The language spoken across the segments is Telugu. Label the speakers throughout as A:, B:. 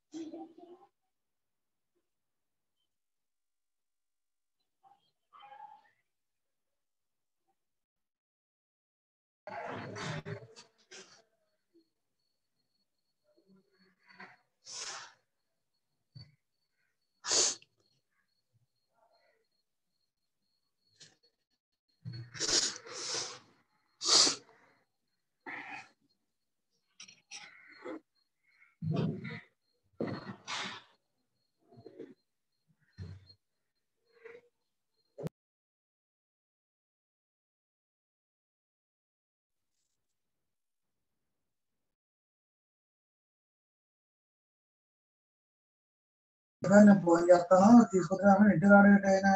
A: నేను ఫోన్ చేస్తాను తీసుకుంటాను ఇంటి రాడేట అయినా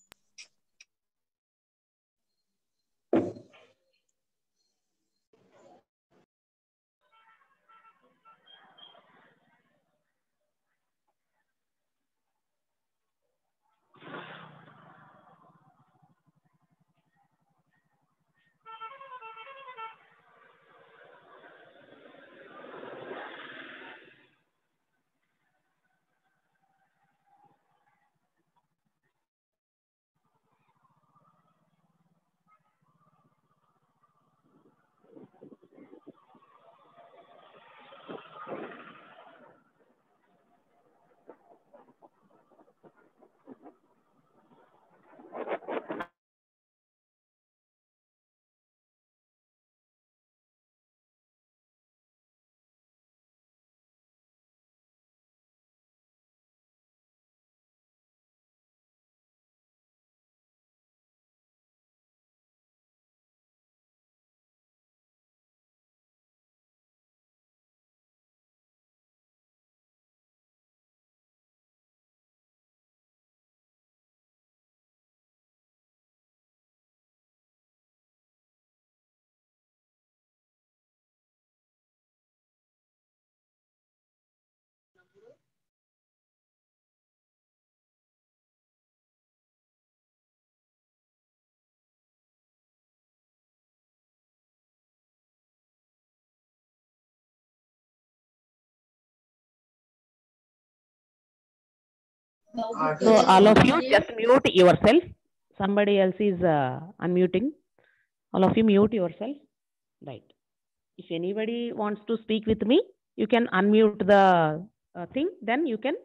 B: So all of you just mute yourself. Somebody else is uh, unmuting. All of you mute yourself. Right. If anybody wants to speak with me, you can unmute the uh, thing. Then you can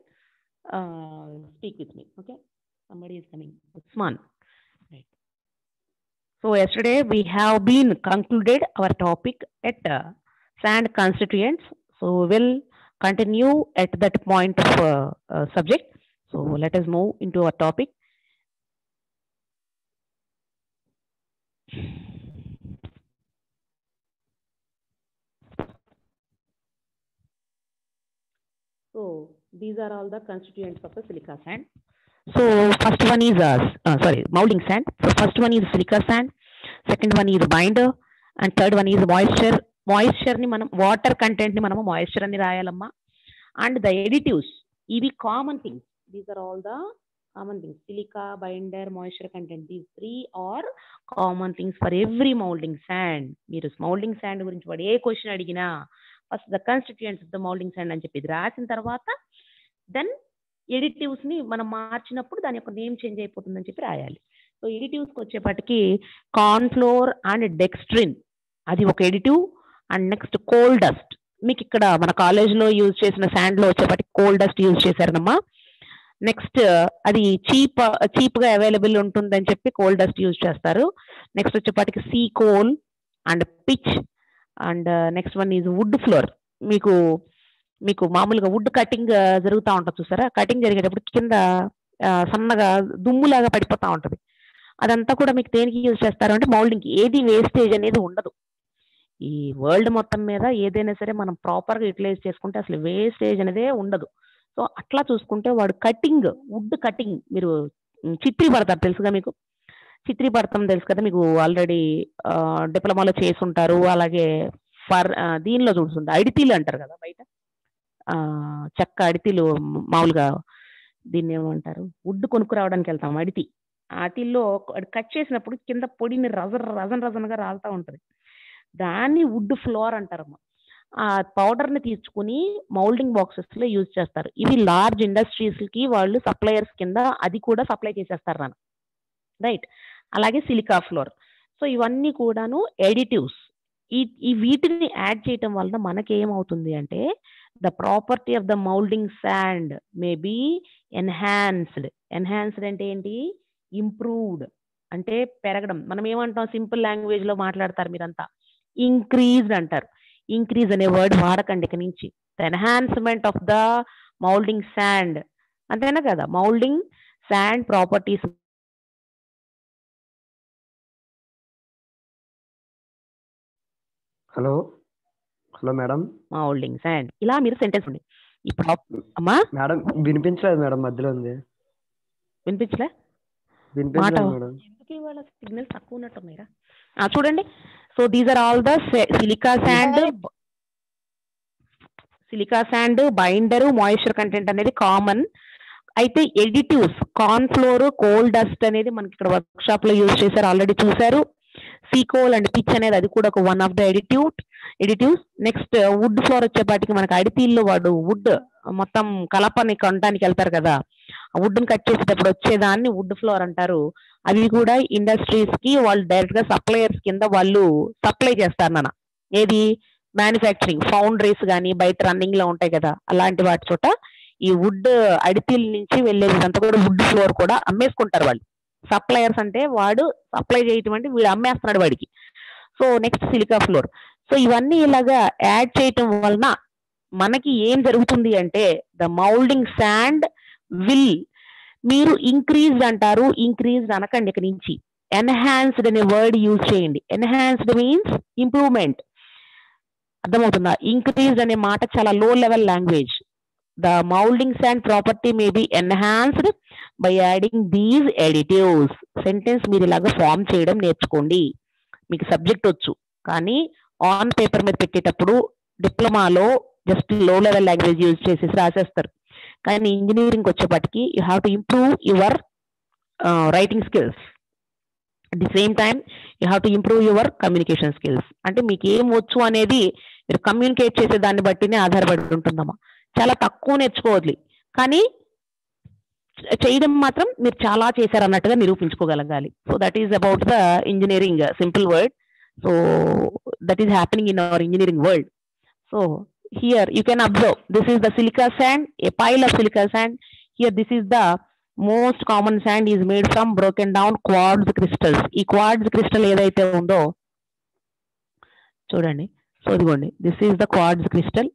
B: uh, speak with me. Okay. Somebody is coming. Usman. Right. So yesterday we have been concluded our topic at uh, sand constituents. So we'll continue at that point of uh, uh, subject. So let us move into our topic. So these are all the constituents of the silica sand. So first one is uh, uh, sorry molding sand. So first one is silica sand. Second one is binder. And third one is moisture. Moisture ని మనం వాటర్ కంటెంట్ ని మనము మాయిశ్చర్ అని రాయాలమ్మా అండ్ ద ఎడిటివ్స్ ఇవి common things these are all the common things silica binder moisture content these three are common things for every moulding sand మీరు మౌల్డింగ్ శాండ్ గురించి వాడు ఏ క్వశ్చన్ అడిగినా first the constituents of the moulding sand అని చెప్పి ఇది రాసిన తర్వాత దెన్ ఎడిటివ్స్ ని మనం మార్చినప్పుడు దాని యొక్క నేమ్ చేంజ్ అయిపోతుందని చెప్పి రాయాలి సో ఎడిటివ్స్ కి వచ్చేపటికి కార్న్ఫ్లోర్ అండ్ డెక్స్ట్రిన్ అది ఒక additive and next coal dust మీకు ఇక్కడ మన కాలేజ్లో యూజ్ చేసిన శాండ్ లో వచ్చేపటికి కోల్ డస్ట్ యూజ్ చేశారనమ్మా నెక్స్ట్ అది చీప్ చీప్ గా అవైలబుల్ ఉంటుందని చెప్పి కోల్ డస్ట్ యూజ్ చేస్తారు నెక్స్ట్ వచ్చేపాటికి sea coal and pitch and next one is wood flour మీకు మీకు మామూలుగా వుడ్ కటింగ్ జరుగుతూ ఉంటుంది చూసారా కటింగ్ జరిగేటప్పుడు కింద ఆ, సన్నగా దుమ్ములాగా పడిపోతా ఉంటది అదంతా కూడా మీకు దేనికి యూజ్ చేస్తారు అంటే మౌల్డింగ్ ఏది వేస్టేజ్ అనేది ఉండదు ఈ వరల్డ్ మొత్తం మీద ఏదైనా సరే మనం ప్రాపర్ గా యూటిలైజ్ చేసుకుంటే అసలు వేస్టేజ్ అనేదే ఉండదు సో అట్లా చూసుకుంటే వాడు కటింగ్ వుడ్ కటింగ్ మీరు ఉమ్, చిత్రీ పడతారు తెలుసుగా మీకు చిత్రీ పడతాం తెలుసు కదా మీకు ఆల్రెడీ డిప్లొమాలో చేసి ఉంటారు అలాగే ఫర్ ఆ, దీనిలో చూస్తుంది అడితీలు అంటారు కదా బయట ఆ, చెక్క అడితీలు మామూలుగా దీన్ని ఏమంటారు వుడ్ కొనుక్కురావడానికి వెళ్తాం అడితి అటిల్లో కట్ చేసినప్పుడు కింద పొడిని రజ రజన్ రజన్గా రాలుతా ఉంటది దాన్ని వుడ్ ఫ్లోర్ అంటారమ్మా ఆ పౌడర్ ని తీసుకుని మౌల్డింగ్ బాక్సెస్ లో యూజ్ చేస్తారు ఇవి లార్జ్ ఇండస్ట్రీస్ కి వాళ్ళు సప్లయర్స్ కింద అది కూడా సప్లై చేసేస్తారు నాన్న రైట్ అలాగే సిలికా ఫ్లోర్ సో ఇవన్నీ కూడాను ఎడిటివ్స్ ఈ ఈ వీటిని యాడ్ చేయటం వలన మనకి ఏమవుతుంది అంటే the property of the moulding sand may be enhanced enhanced అంటే ఏంటి ఇంప్రూవ్డ్ అంటే పెరగడం మనం ఏమంటాం సింపుల్ లాంగ్వేజ్ లో మాట్లాడతారు మీరంతా ఇంక్రీజ్డ్ అంటారు ఇంక్రీజ్ అనే వర్డ్ వాడకండి ఇక నుంచి the enhancement of the moulding sand అంతేనా కదా moulding sand properties
C: hello hello madam
B: moulding sand ఇలా మీరు సెంటెన్స్ ఉంది ఇప్పుడు అమ్మా
C: మేడం వినిపించలేదు మేడం మధ్యలో ఉంది
B: వినిపించలే
C: వినిపించలేదు మేడం
B: ఎందుకు ఇవాళ సిగ్నల్స్ తక్కువ ఉన్నట్టున్నాయిరా ఆ, చూడండి so these are all the silica sand silica sand binder moisture content అనేది కామన్ అయితే additives corn flour coal dust అనేది మనకి ఇక్కడ వర్క్ షాప్ లో యూజ్ చేశారు ఆల్రెడీ చూశారు సీకోల్ అండ్ పిచ్ అనేది అది కూడా ఒక one of the additive additives next wood flour వచ్చేపాటికి మనకి అడితీల్లో వాడు వుడ్ మొత్తం కలపని కొనడానికి వెళ్తారు కదా వుడ్ ని కట్ చేసేటప్పుడు వచ్చేదాన్ని వుడ్ ఫ్లోర్ అంటారు అవి కూడా ఇండస్ట్రీస్ కి వాళ్ళు డైరెక్ట్ గా సప్లయర్స్ కింద వాళ్ళు సప్లై చేస్తారు నాన్న ఏది మ్యానుఫ్యాక్చరింగ్ ఫౌండరీస్ కానీ బయట రన్నింగ్ లో ఉంటాయి కదా అలాంటి వాటి చోట ఈ వుడ్ అడితీల నుంచి వెళ్ళేదంతా కూడా వుడ్ ఫ్లోర్ కూడా అమ్మేసుకుంటారు వాళ్ళు సప్లయర్స్ అంటే వాడు సప్లై చేయటం అంటే వీడు అమ్మేస్తున్నాడు వాడికి so next silica flour so ఇవన్నీ ఇలాగా యాడ్ చేయటం వలన మనకి ఏం జరుగుతుంది అంటే ద మౌల్డింగ్ శాండ్ విల్ మీరు ఇంక్రీజ్డ్ అంటారు ఇంక్రీజ్డ్ అనకండి ఇక్కడి నుంచి ఎన్హాన్స్డ్ అనే వర్డ్ యూజ్ చేయండి ఎన్హాన్స్డ్ మీన్స్ ఇంప్రూవ్మెంట్ అర్థమవుతుందా ఇంక్రీజ్డ్ అనే మాట చాలా low level language the moulding sand property may be enhanced by adding these additives sentence మీరు ఇలాగ ఫామ్ చేయడం నేర్చుకోండి మీకు సబ్జెక్ట్ వచ్చు కానీ ఆన్ పేపర్ మీద పెట్టేటప్పుడు డిప్లొమాలో just low level language use చేసేసి రాసేస్తారు కానీ ఇంజనీరింగ్ వచ్చేపటికి you have to improve your writing skills at the same time you have to improve your communication skills అంటే మీకు ఏం వచ్చు అనేది మీరు కమ్యూనికేట్ చేసే దాన్ని బట్టినే ఆధారపడి ఉంటుందమ్మా చాలా తక్కువ నేర్చుకోవద్దు కానీ చ- చేయడం మాత్రం మీరు చాలా చేశారు అన్నట్టుగా నిరూపించుకోగలగాలి so that is about the engineering simple word so that is happening in our engineering world so here you can observe this is the silica sand a pile of silica sand here this is the most common sand is made from broken down quartz crystals ఈ quartz crystal ఏదైతే ఉందో చూడండి సో ఇదిగోండి this is the quartz crystal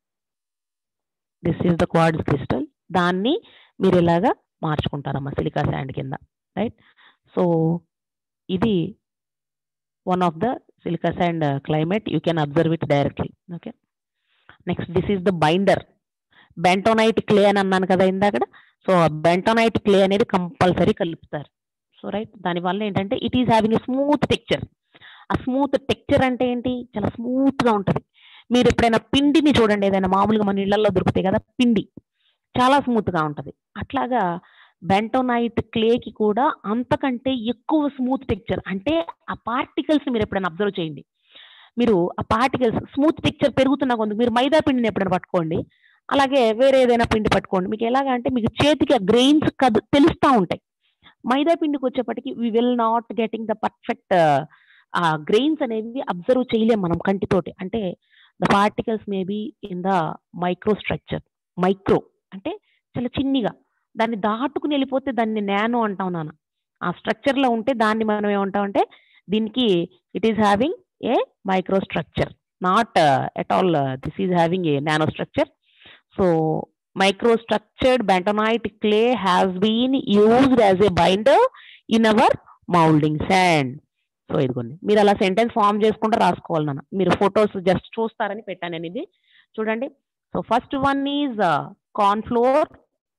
B: this is the quartz crystal దాన్ని మీరు ఇలాగా మార్చుకుంటారమ్మా సిలికా శాండ్ కింద రైట్ సో ఇది one of the silica sand climate you can observe it directly okay next this is the binder bentonite clay అని అన్నాను కదా ఇందాక సో బెంటోనైట్ క్లే అనేది కంపల్సరీ కలుపుతారు సో రైట్ దానివల్ల ఏంటంటే it is having a smooth texture ah smooth texture అంటే ఏంటి చాలా స్మూత్ గా ఉంటది మీరు ఎప్పుడైనా పిండిని చూడండి ఏదైనా మామూలుగా మన ఇళ్లలో దొరుకుతాయి కదా పిండి చాలా స్మూత్ గా ఉంటది అట్లాగా బెంటోనైట్ క్లేకి కూడా అంతకంటే ఎక్కువ స్మూత్ టెక్చర్ అంటే ఆ పార్టికల్స్ మీరు ఎప్పుడైనా అబ్జర్వ్ చేయండి మీరు ఆ పార్టికల్స్ స్మూత్ టెక్చర్ పెరుగుతున్న కొందుకు మీరు మైదా పిండిని ఎప్పుడైనా పట్టుకోండి అలాగే వేరే ఏదైనా పిండి పట్టుకోండి మీకు ఎలాగ అంటే మీకు చేతికి ఆ గ్రెయిన్స్ కదు తెలుస్తూ ఉంటాయి మైదా పిండికి వచ్చేప్పటికి we will not getting the perfect ah grains అనేవి అబ్జర్వ్ చేయలేం మనం కంటితోటి అంటే the particles maybe in the micro structure micro అంటే చాలా చిన్నిగా దాన్ని దాటుకుని వెళ్ళిపోతే దాన్ని నానో అంటాం నాన్న ఆ స్ట్రక్చర్ లో ఉంటే దాన్ని మనం ఏమంటాం అంటే దీనికి it is having a micro structure not at all this is having a nano structure so micro structured bentonite clay has been used as a binder in our molding sand so ఇదిగోండి మీరు అలా సెంటెన్స్ ఫామ్ చేసుకుంటూ రాసుకోవాలి నాన్న మీరు ఫొటోస్ జస్ట్ చూస్తారని పెట్టాను నేను ఇది చూడండి so first one is corn flour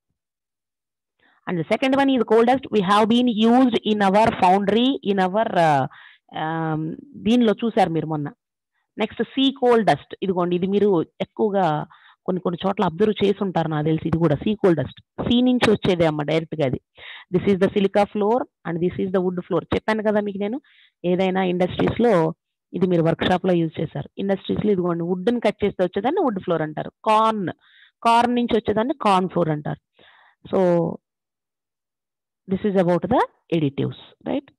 B: and second one is cold dust we have been used in our foundry in our దీనిలో చూసారు మీరు మొన్న నెక్స్ట్ సీ కోల్ డస్ట్ ఇదిగోండి ఇది మీరు ఎక్కువగా కొన్ని కొన్ని చోట్ల అబ్జర్వ్ చేసి ఉంటారు నాకు తెలిసి ఇది కూడా సీ కోల్ డస్ట్ సీ నుంచి వచ్చేదే అమ్మ డైరెక్ట్ గా అది this is the silica flour and this is the wood flour చెప్పాను కదా మీకు నేను ఏదైనా ఇండస్ట్రీస్ లో ఇది మీరు వర్క్షాప్ లో యూజ్ చేశారు ఇండస్ట్రీస్ లో ఇదిగోండి వుడ్ ని కట్ చేస్తే వచ్చేదాన్ని వుడ్ ఫ్లోర్ అంటారు కార్న్ కార్న్ నుంచి వచ్చేదాన్ని కార్న్ ఫ్లోర్ అంటారు so this is about the additives right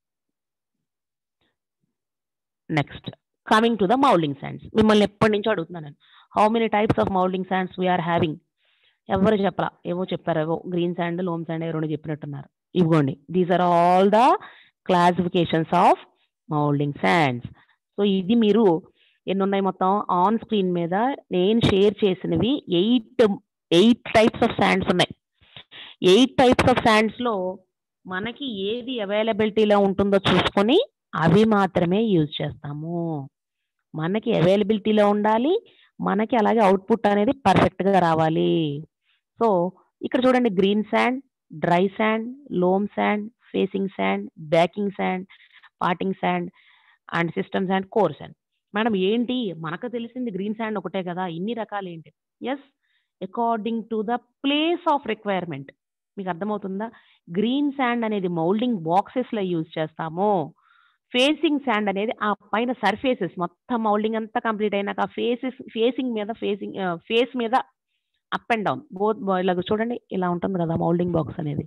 B: next coming to the moulding sands మిమ్మల్ని ఎప్పటి నుంచో అడుగుతున్నాను నేను how many types of moulding sands we are having ఎవరు చెప్పలా ఏవో చెప్పారు ఏవో గ్రీన్ శాండ్ లోమ్ శాండ్ రెండు చెప్పినట్టున్నారు ఇవ్వండి these are all the classifications of moulding sands so ఇది మీరు ఎన్ని ఉన్నాయి మొత్తం ఆన్ స్క్రీన్ మీద నేను షేర్ చేసినవి eight eight types of sands ఉన్నాయి ఎయిట్ టైప్స్ ఆఫ్ శాండ్స్ లో మనకి ఏది అవైలబిలిటీలో ఉంటుందో చూసుకొని అవి మాత్రమే యూజ్ చేస్తాము మనకి అవైలబిలిటీలో ఉండాలి మనకి అలాగే అవుట్పుట్ అనేది పర్ఫెక్ట్ గా రావాలి సో ఇక్కడ చూడండి green sand dry sand loam sand facing sand backing sand parting sand and system sand core sand madam ఏంటి మనకు తెలిసింది గ్రీన్ శాండ్ ఒకటే కదా ఇన్ని రకాలు ఏంటి as according to the place of requirement మీకు అర్థమవుతుందా గ్రీన్ శాండ్ అనేది మౌల్డింగ్ బాక్సెస్ లో యూజ్ చేస్తాము ఫేసింగ్ శాండ్ అనేది ఆ పైన సర్ఫేసెస్ మొత్తం మౌల్డింగ్ అంతా కంప్లీట్ అయినాక ఫేసెస్ ఫేసింగ్ మీద ఫేసింగ్ ఫేస్ మీద అప్ అండ్ డౌన్ బోత్ ఇలాగ చూడండి ఇలా ఉంటుంది కదా మౌల్డింగ్ బాక్స్ అనేది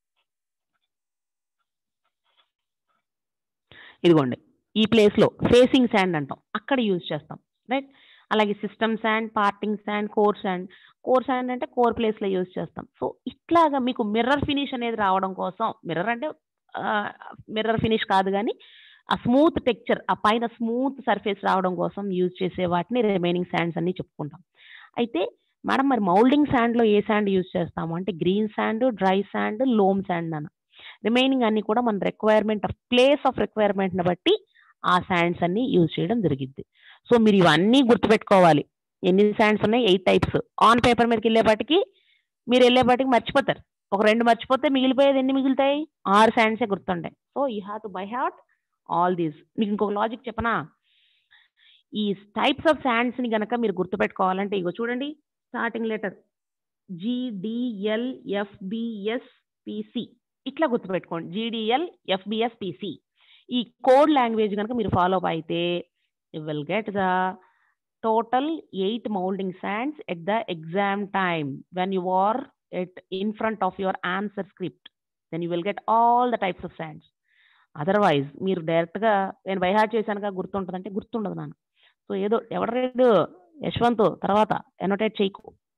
B: ఇదిగోండి ఈ ప్లేస్ లో ఫేసింగ్ శాండ్ అంటాం అక్కడ యూజ్ చేస్తాం రైట్ అలాగే system sand parting sand core sand core sand అంటే కోర్ ప్లేస్ లో యూజ్ చేస్తాం సో ఇట్లాగా మీకు మిర్రర్ ఫినిష్ అనేది రావడం కోసం మిర్రర్ అంటే మిర్రర్ ఫినిష్ కాదు కానీ ఆ స్మూత్ టెక్చర్ ఆ పైన స్మూత్ సర్ఫేస్ రావడం కోసం యూజ్ చేసే వాటిని రిమైనింగ్ శాండ్స్ అన్ని చెప్పుకుంటాం అయితే మేడం మరి మౌల్డింగ్ శాండ్ లో ఏ శాండ్ యూజ్ చేస్తాము అంటే green sand dry sand loam sand అన్న రిమైనింగ్ అన్ని కూడా మన requirement of place of requirement ని బట్టి ఆ శాండ్స్ అన్ని యూజ్ చేయడం జరిగింది సో మీరు ఇవన్నీ గుర్తుపెట్టుకోవాలి ఎన్ని శాండ్స్ ఉన్నాయి ఎయిట్ టైప్స్ ఆన్ పేపర్ మీదకి వెళ్ళేపాటికి మీరు వెళ్ళేపాటికి మర్చిపోతారు ఒక రెండు మర్చిపోతే మిగిలిపోయేది ఎన్ని మిగులుతాయి ఆరు శాండ్సే గుర్తుంటాయి so you have to by heart all these మీకు ఇంకొక లాజిక్ చెప్పనా ఈ టైప్స్ ఆఫ్ శాండ్స్ ని గనక మీరు గుర్తుపెట్టుకోవాలంటే ఇగో చూడండి starting letter GDL FBS PC ఇట్లా గుర్తుపెట్టుకోండి జిడిఎల్ ఎఫ్బిఎస్ పిసి ఈ కోడ్ లాంగ్వేజ్ కనుక మీరు ఫాలో అప్ అయితే you will get the total eight moulding sands at the exam time when you are at in front of your answer script then you will get all the types of sands otherwise మీరు డైరెక్ట్గా నేను బైహార్ట్ చేశానుగా గుర్తుంటుందంటే గుర్తుండదు నాన్న సో ఏదో ఎవడరేడు యశ్వంత్ తర్వాత ఎనోటేట్ చేయకు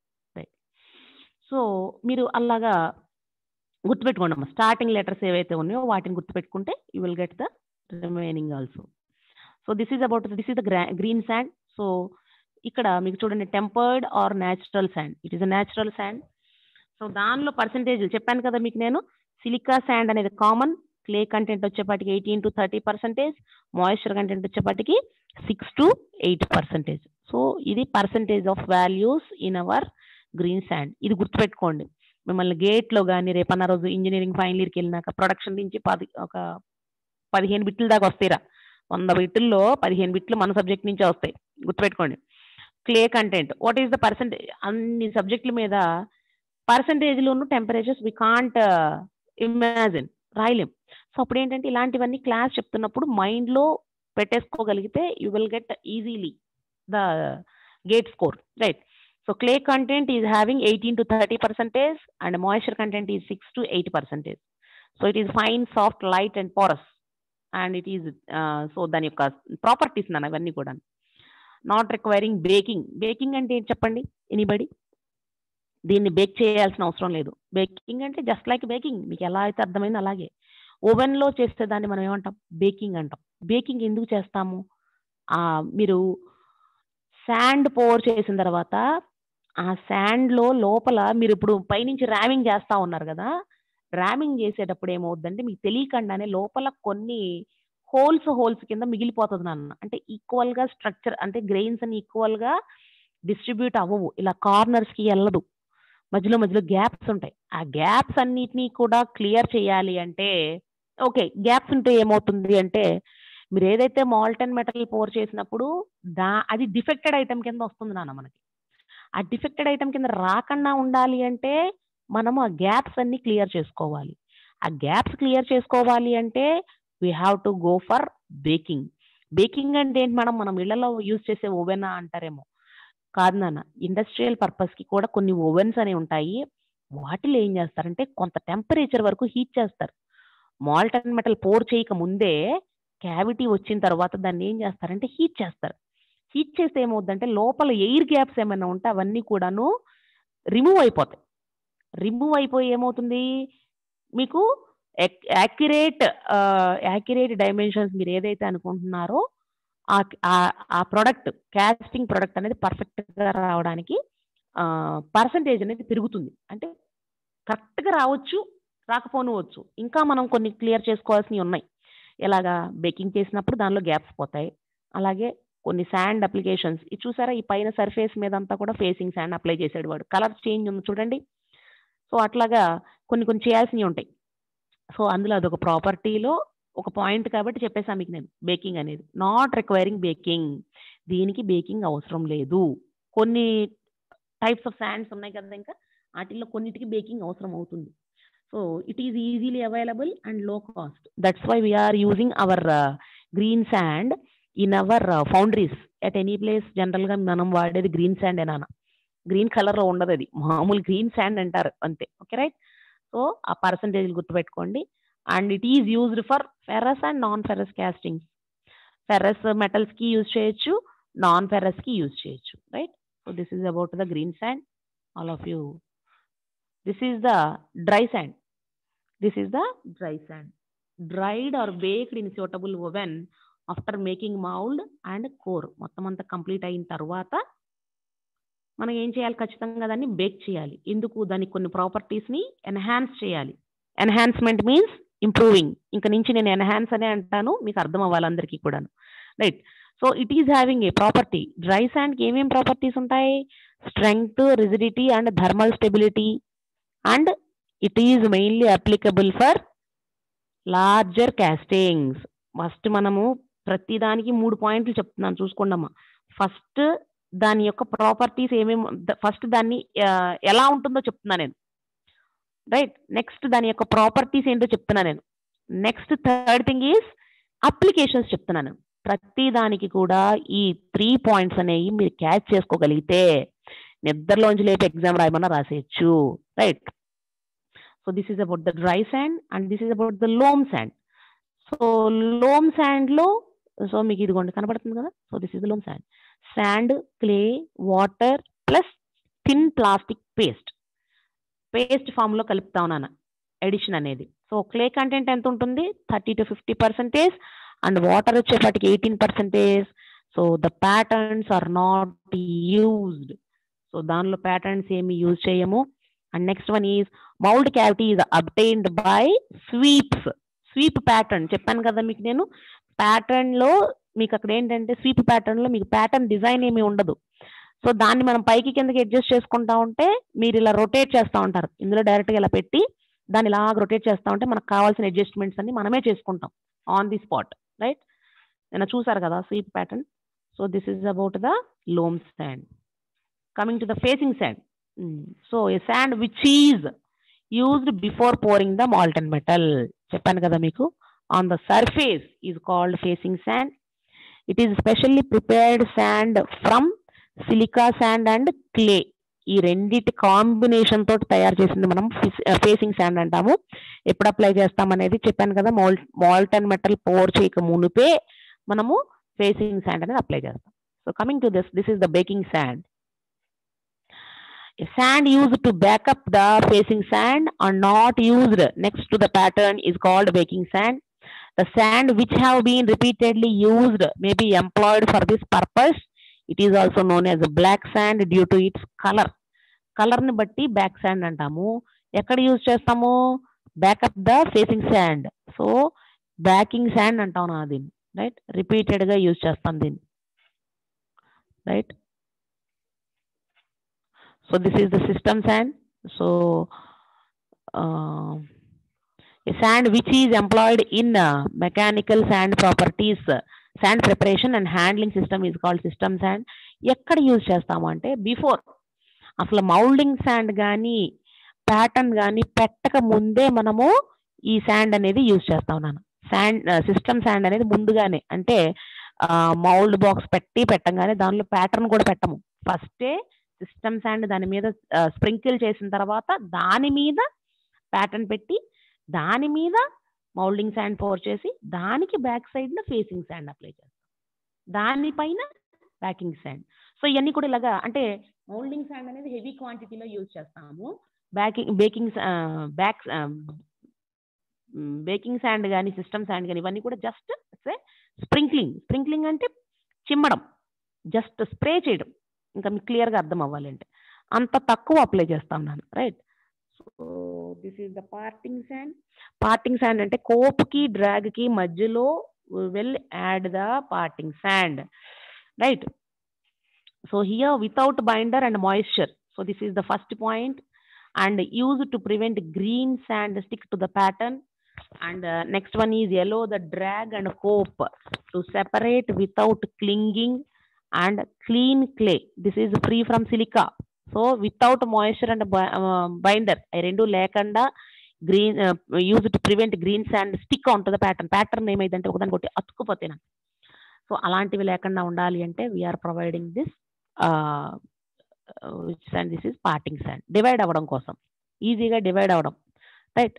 B: సో మీరు అలాగా గుర్తుపెట్టుకోండి అమ్మా స్టార్టింగ్ లెటర్స్ ఏవైతే ఉన్నాయో వాటిని గుర్తుపెట్టుకుంటే you will get the remaining also so this is about this is the green sand so ఇక్కడ మీకు చూడండి tempered or natural sand it is a natural sand so దానిలో పర్సంటేజ్ చెప్పాను కదా మీకు నేను సిలికా శాండ్ అనేది కామన్ క్లే కంటెంట్ వచ్చేపాటికి eighteen to thirty percentage moisture content వచ్చేపాటికి six to eight percentage so ఇది percentage of values in our green sand ఇది గుర్తుపెట్టుకోండి మిమ్మల్ని గేట్లో కానీ రేపన్న రోజు ఇంజనీరింగ్ ఫైనల్ ఇయర్కి వెళ్ళినాక ప్రొడక్షన్ నుంచి పది ఒక పదిహేను బిట్ల దాకా వస్తాయిరా వంద బిట్ల్లో పదిహేను బిట్లు మన సబ్జెక్ట్ నుంచే వస్తాయి గుర్తుపెట్టుకోండి clay content what is the percentage అన్ని సబ్జెక్టుల మీద పర్సంటేజ్లోను టెంపరేచర్స్ వి కాంట్ ఇమాజిన్ రాయలేం సో అప్పుడు ఏంటంటే ఇలాంటివన్నీ క్లాస్ చెప్తున్నప్పుడు మైండ్లో పెట్టేసుకోగలిగితే you will get easily the GATE score right so clay content is having eighteen to thirty percentage and moisture content is six to eight percentage so it is fine soft light and porous and it is so దాని యొక్క ప్రాపర్టీస్ నాన్న ఇవన్నీ కూడా నాట్ రిక్వైరింగ్ బేకింగ్ బేకింగ్ అంటే ఏంటి చెప్పండి ఎనీబడి దీన్ని బేక్ చేయాల్సిన అవసరం లేదు బేకింగ్ అంటే జస్ట్ లైక్ బేకింగ్ మీకు ఎలా అయితే అర్థమైంది అలాగే ఓవెన్లో చేస్తే దాన్ని మనం ఏమంటాం బేకింగ్ అంటాం బేకింగ్ ఎందుకు చేస్తాము మీరు శాండ్ పోర్ చేసిన తర్వాత ఆ శాండ్లో లోపల మీరు ఇప్పుడు పైనుంచి ర్యామింగ్ చేస్తా ఉన్నారు కదా ర్యామింగ్ చేసేటప్పుడు ఏమవుద్దంటే మీకు తెలియకుండానే లోపల కొన్ని హోల్స్ హోల్స్ కింద మిగిలిపోతుంది నాన్న అంటే ఈక్వల్ గా స్ట్రక్చర్ అంటే గ్రెయిన్స్ అని ఈక్వల్ గా డిస్ట్రిబ్యూట్ అవ్వవు ఇలా కార్నర్స్ కి వెళ్ళదు మధ్యలో మధ్యలో గ్యాప్స్ ఉంటాయి ఆ గ్యాప్స్ అన్నిటినీ కూడా క్లియర్ చేయాలి అంటే ఓకే గ్యాప్స్ ఉంటే ఏమవుతుంది అంటే మీరు ఏదైతే మాల్టన్ మెటల్ పోర్ చేసినప్పుడు దా అది డిఫెక్టెడ్ ఐటమ్ కింద వస్తుంది నాన్న మనకి ఆ డిఫెక్టెడ్ ఐటమ్ కింద రాకుండా ఉండాలి అంటే మనము ఆ గ్యాప్స్ అన్ని క్లియర్ చేసుకోవాలి ఆ గ్యాప్స్ క్లియర్ చేసుకోవాలి అంటే we have to go for baking baking అంటే ఏంటి మేడం మనం ఇళ్లలో యూజ్ చేసే ఓవెనా అంటారేమో కాదు నాన్న ఇండస్ట్రియల్ పర్పస్ కి కూడా కొన్ని ఓవెన్స్ అనేవి ఉంటాయి వాటిలో ఏం చేస్తారంటే కొంత టెంపరేచర్ వరకు హీట్ చేస్తారు మాల్టన్ మెటల్ పోర్ చేయక ముందే క్యావిటీ వచ్చిన తర్వాత దాన్ని ఏం చేస్తారంటే హీట్ చేస్తారు హీట్ చేస్తే ఏమవుద్దంటే లోపల ఎయిర్ గ్యాప్స్ ఏమైనా ఉంటే అవన్నీ కూడాను రిమూవ్ అయిపోతాయి రిమూవ్ అయిపోయి ఏమవుతుంది మీకు యాక్యురేట్ యాక్యురేట్ డైమెన్షన్స్ మీరు ఏదైతే అనుకుంటున్నారో ఆ ఆ- ఆ ప్రొడక్ట్ క్యాస్టింగ్ ప్రొడక్ట్ అనేది perfect గా రావడానికి పర్సంటేజ్ అనేది పెరుగుతుంది అంటే correct గా రావచ్చు రాకపోనవచ్చు ఇంకా మనం కొన్ని క్లియర్ చేసుకోవాల్సినవి ఉన్నాయి ఎలాగా బేకింగ్ చేసినప్పుడు దానిలో గ్యాప్స్ పోతాయి అలాగే కొన్ని శాండ్ అప్లికేషన్స్ ఇది చూసారా ఈ పైన సర్ఫేస్ మీద అంతా కూడా ఫేసింగ్ శాండ్ అప్లై చేసాడు వాడు కలర్ చేంజ్ ఉంది చూడండి సో అట్లాగా కొన్ని కొన్ని చేయాల్సినవి ఉంటాయి సో అందులో అదొక ప్రాపర్టీలో ఒక పాయింట్ కాబట్టి చెప్పేసాను మీకు నేను బేకింగ్ అనేది నాట్ రిక్వైరింగ్ బేకింగ్ దీనికి బేకింగ్ అవసరం లేదు కొన్ని టైప్స్ ఆఫ్ శాండ్స్ ఉన్నాయి కదా ఇంకా వాటిల్లో కొన్నిటికి బేకింగ్ అవసరం అవుతుంది so it is easily available and low cost that's why we are using our green sand in our foundries at any place జనరల్గా మనం వాడేది గ్రీన్ శాండ్ ఏనా గ్రీన్ కలర్ లో ఉండదు అది మామూలు గ్రీన్ శాండ్ అంటారు అంతే ఓకే రైట్ సో ఆ పర్సంటేజ్ గుర్తుపెట్టుకోండి and it is used for ferrous and non ferrous casting ferrous metals కి యూజ్ చేయొచ్చు నాన్ ఫెరస్ కి యూజ్ చేయొచ్చు right so this is about the green sand all of you this is the dry sand this is the dry sand dried or baked in suitable oven after making mould and core మొత్తం అంతా కంప్లీట్ అయిన తర్వాత మనం ఏం చేయాలి ఖచ్చితంగా దాన్ని బేక్ చేయాలి ఎందుకు దానికి కొన్ని ప్రాపర్టీస్ ని ఎన్హాన్స్ చేయాలి ఎన్హాన్స్మెంట్ మీన్స్ ఇంప్రూవింగ్ ఇంకా నుంచి నేను ఎన్హాన్స్ అనే అంటాను మీకు అర్థం అవ్వాలి అందరికీ కూడాను right so it is having a property dry శాండ్కి ఏమేం ప్రాపర్టీస్ ఉంటాయి strength rigidity and thermal stability and it is mainly applicable for larger castings first మనము ప్రతి దానికి మూడు పాయింట్లు చెప్తున్నాను చూసుకోండమ్మా ఫస్ట్ దాని యొక్క ప్రాపర్టీస్ ఏమేమి ఫస్ట్ దాన్ని ఆ, ఎలా ఉంటుందో చెప్తున్నా నేను రైట్ నెక్స్ట్ దాని యొక్క ప్రాపర్టీస్ ఏంటో చెప్తున్నా నేను next third thing is applications చెప్తున్నాను ప్రతి దానికి కూడా ఈ త్రీ పాయింట్స్ అనేవి మీరు క్యాచ్ చేసుకోగలిగితే నిద్రలోంచి లేపి ఎగ్జామ్ రాయమన్నా రాసేయచ్చు right so this is about the dry sand and this is about the loam sand so loam sand లో సో మీకు ఇదిగోండి కనపడుతుంది కదా so this is loam sand sand clay water plus thin plastic paste paste form లో కలుపుతా ఉన్నాను ఎడిషన్ అనేది సో క్లే కంటెంట్ ఎంత ఉంటుంది thirty to fifty percentage and water వచ్చేపాటికి eighteen percentage so the patterns are not used so దానిలో ప్యాటర్న్స్ ఏమి యూజ్ చేయము and next one is mould cavity is obtained by sweeps sweep pattern చెప్పాను కదా మీకు నేను ప్యాటర్న్ లో మీకు అక్కడ ఏంటంటే స్వీప్ ప్యాటర్న్ లో మీకు ప్యాటర్న్ డిజైన్ ఏమీ ఉండదు సో దాన్ని మనం పైకి కిందకి అడ్జస్ట్ చేసుకుంటా ఉంటే మీరు ఇలా రొటేట్ చేస్తూ ఉంటారు ఇందులో డైరెక్ట్ గా ఇలా పెట్టి దాన్ని ఇలా రొటేట్ చేస్తూ ఉంటే మనకు కావాల్సిన అడ్జస్ట్మెంట్స్ అన్ని మనమే చేసుకుంటాం ఆన్ ది స్పాట్ రైట్ నేను చూసారు కదా sweep pattern so this is about the loam sand coming to the facing sand so a sand which is used before pouring the molten metal చెప్పాను కదా మీకు on the surface is called facing sand it is specially prepared sand from silica sand and clay ఈ రెండిటి కాంబినేషన్ తోటి తయారు చేసింది మనం ఫేసింగ్ శాండ్ అంటాము ఎప్పుడు అప్లై చేస్తాం అనేది చెప్పాను కదా మాల్ మాల్టన్ మెటల్ పోర్ చేయక మునిపే మనము ఫేసింగ్ శాండ్ అనేది అప్లై చేస్తాం so coming to this this is the baking sand sand used to back up the facing sand are not used next to the pattern is called baking sand the sand which have been repeatedly used may be employed for this purpose it is also known as black sand due to its color colour ని బట్టి బ్యాక్ శాండ్ అంటాము ఎక్కడ యూజ్ చేస్తాము back up the facing sand so backing sand అంటాం నా దీన్ని రైట్ రిపీటెడ్ గా యూజ్ చేస్తాం దీన్ని right so this is the system sand so uh, a sand which is employed in uh, mechanical sand properties uh, sand preparation and handling system is called system sand ఎక్కడ యూజ్ చేస్తాము అంటే బిఫోర్ అసలు మౌల్డింగ్ శాండ్ కానీ ప్యాటర్న్ కానీ పెట్టక ముందే మనము ఈ శాండ్ అనేది యూజ్ చేస్తా ఉన్నాను శాండ్ సిస్టమ్ శాండ్ అనేది ముందుగానే అంటే మౌల్డ్ బాక్స్ పెట్టి పెట్టంగానే దానిలో ప్యాటర్న్ కూడా పెట్టము ఫస్టే సిస్టమ్ శాండ్ దాని మీద స్ప్రింకిల్ చేసిన తర్వాత దాని మీద ప్యాటర్న్ పెట్టి దాని మీద మౌల్డింగ్ శాండ్ పోర్ చేసి దానికి back side facing sand apply చేస్తాం దానిపైన బ్యాకింగ్ శాండ్ సో ఇవన్నీ కూడా ఇలాగా అంటే మౌల్డింగ్ శాండ్ అనేది హెవీ క్వాంటిటీలో యూజ్ చేస్తాము backing baking back baking sand కానీ సిస్టమ్ శాండ్ కానీ ఇవన్నీ కూడా జస్ట్ స్ప్రింక్లింగ్ స్ప్రింక్లింగ్ అంటే చిమ్మడం జస్ట్ స్ప్రే చేయడం ఇంకా మీకు క్లియర్గా అర్థం అవ్వాలంటే అంత తక్కువ అప్లై చేస్తాం నేను right so this is the parting sand parting sand అంటే కోప్కి డ్రాగ్కి మధ్యలో will add the parting sand right so here without binder and moisture so this is the first point and used to prevent green sand stick to the pattern and uh, next one is yellow the drag and cope to separate without clinging and clean clay this is free from silica so without moisture and bi- uh, binder i రెండు లేకుండా green use to prevent green sand stick on to the pattern pattern ఏమైందంటే ఒకదాని కొట్టి అతుక్కుపోతేనా సో అలాంటివి లేకుండా ఉండాలి అంటే we are providing this which sand this is parting sand divide అవ్వడం కోసం ఈజీగా డివైడ్ అవ్వడం right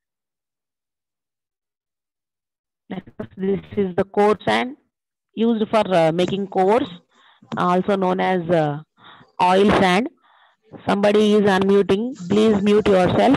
B: this is the core sand used for making cores also known as oil sand somebody is unmuting please mute yourself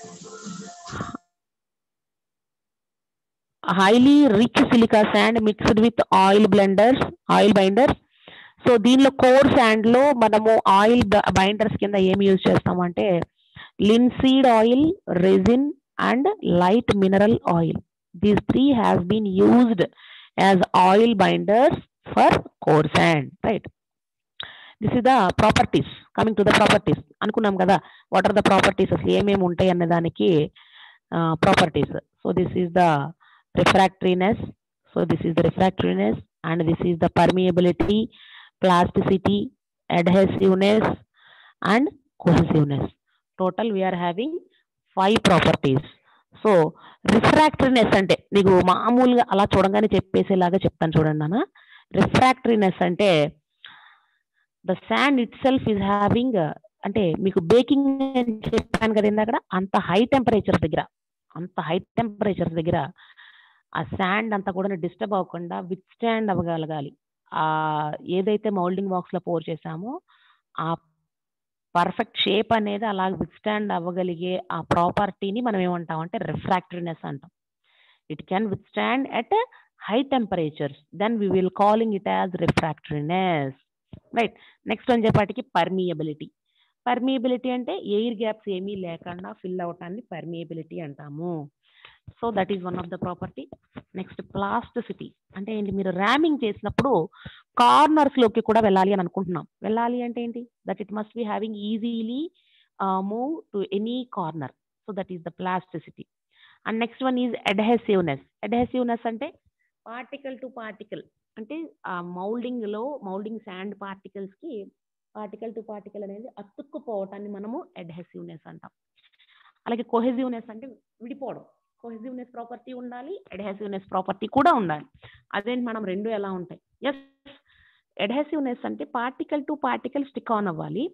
B: highly rich silica sand mixed with oil blenders oil binders so దీనిలో కోర్ శాండ్ లో మనము ఆయిల్ బైండర్స్ కింద ఏమి యూజ్ చేస్తామంటే linseed oil resin and light mineral oil these three has been used as oil binders for core sand right this is the properties coming to the properties అనుకున్నాం కదా వాట్ ఆర్ ద ప్రాపర్టీస్ అసలు ఏమేమి ఉంటాయి అనే దానికి properties so this is the refractoriness so this is the refractoriness and this is the permeability plasticity, adhesiveness, and cohesiveness. Total we are having five properties. So refractoriness అంటే నీకు మామూలుగా అలా చూడంగానే చెప్పేసేలాగా చెప్తాను చూడండి నాన్న రిఫ్రాక్టరీనెస్ అంటే the sand itself is having అంటే మీకు బేకింగ్ అని చెప్పాను కదా ఇందాక అంత హై టెంపరేచర్ దగ్గర అంత హై టెంపరేచర్ దగ్గర ఆ శాండ్ అంతా కూడా డిస్టర్బ్ అవ్వకుండా విత్ స్టాండ్ అవ్వగలగాలి ఆ ఏదైతే మౌల్డింగ్ బాక్స్ లో పోర్ చేసామో ఆ పర్ఫెక్ట్ షేప్ అనేది అలా విత్స్టాండ్ అవ్వగలిగే ఆ ప్రాపర్టీని మనం ఏమంటాం అంటే రిఫ్రాక్టరీనెస్ అంటాం it can withstand at high temperatures then we will calling it as refractoriness right next అని చెప్పాటికి పర్మియబిలిటీ పర్మియబిలిటీ అంటే ఎయిర్ గ్యాప్స్ ఏమీ లేకుండా ఫిల్ అవటాన్ని పర్మియబిలిటీ అంటాము so that is one of the property next plasticity అంటే ఏంటి మీరు ర్యామింగ్ చేసినప్పుడు కార్నర్స్ లోకి కూడా వెళ్ళాలి అని అనుకుంటున్నాం వెళ్ళాలి అంటే ఏంటి that it must be having easily move to any corner so that is the plasticity and next one is adhesiveness adhesiveness అంటే పార్టికల్ టు పార్టికల్ అంటే ఆ మౌల్డింగ్ లో మౌల్డింగ్ శాండ్ పార్టికల్స్ కి పార్టికల్ టు పార్టికల్ అనేది అతుక్కుపోవటాన్ని మనము అడ్హెసివ్నెస్ అంటాం అలాగే కొహెసివ్నెస్ అంటే విడిపోవడం కొహెసివ్నెస్ ప్రాపర్టీ ఉండాలి అడ్హెసివ్నెస్ ప్రాపర్టీ కూడా ఉండాలి అదేంటి మనం రెండు ఎలా ఉంటాయి ఎస్ అడ్హెసివ్నెస్ అంటే particle to particle stick on అవ్వాలి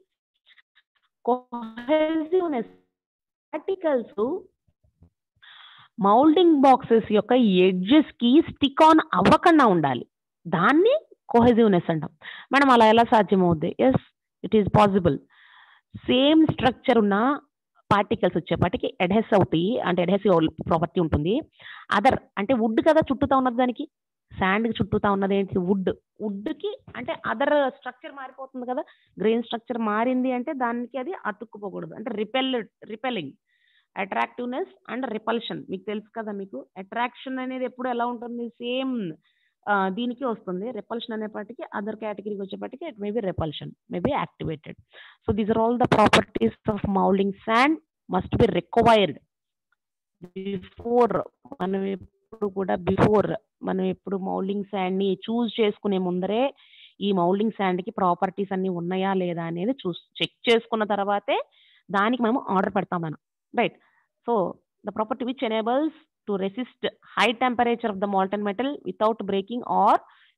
B: కొహెసివ్నెస్ పార్టికల్స్ మౌల్డింగ్ బాక్సెస్ యొక్క ఎడ్జెస్ కి స్టిక్ ఆన్ అవ్వకుండా ఉండాలి దాన్ని కొహెసివ్నెస్ అంటాం మనం అలా ఎలా సాధ్యమవుద్ది yes it is possible same structure ఉన్న పార్టికల్స్ వచ్చేపాటికి అడ్హెస్ అవుతాయి అంటే అడ్హెసివ్ ప్రాపర్టీ ఉంటుంది అదర్ అంటే వుడ్ కదా చుట్టూతా ఉన్నది దానికి శాండ్ కి చుట్టూతా ఉన్నది ఏంటి వుడ్ వుడ్ కి అంటే అదర్ స్ట్రక్చర్ మారిపోతుంది కదా గ్రెయిన్ స్ట్రక్చర్ మారింది అంటే దానికి అది అతుక్కుపోకూడదు అంటే repel repelling attractiveness and repulsion మీకు తెలుసు కదా మీకు అట్రాక్షన్ అనేది ఎప్పుడు ఎలా ఉంటుంది సేమ్ దీనికి వస్తుంది రిపల్షన్ అనేపాటికి అదర్ కేటగిరీకి వచ్చేపాటికి it may be repulsion may be activated so these are all the properties of moulding sand must be required before మనం ఎప్పుడు కూడా బిఫోర్ మనం ఎప్పుడు మౌల్డింగ్ శాండ్ ని చూస్ చేసుకునే ముందరే ఈ మౌల్డింగ్ శాండ్ కి ప్రాపర్టీస్ అన్ని ఉన్నాయా లేదా అనేది చూస్ చెక్ చేసుకున్న తర్వాతే దానికి మనం ఆర్డర్ పెడతాం మనం right so the property which enables to resist high temperature of the molten metal without breaking or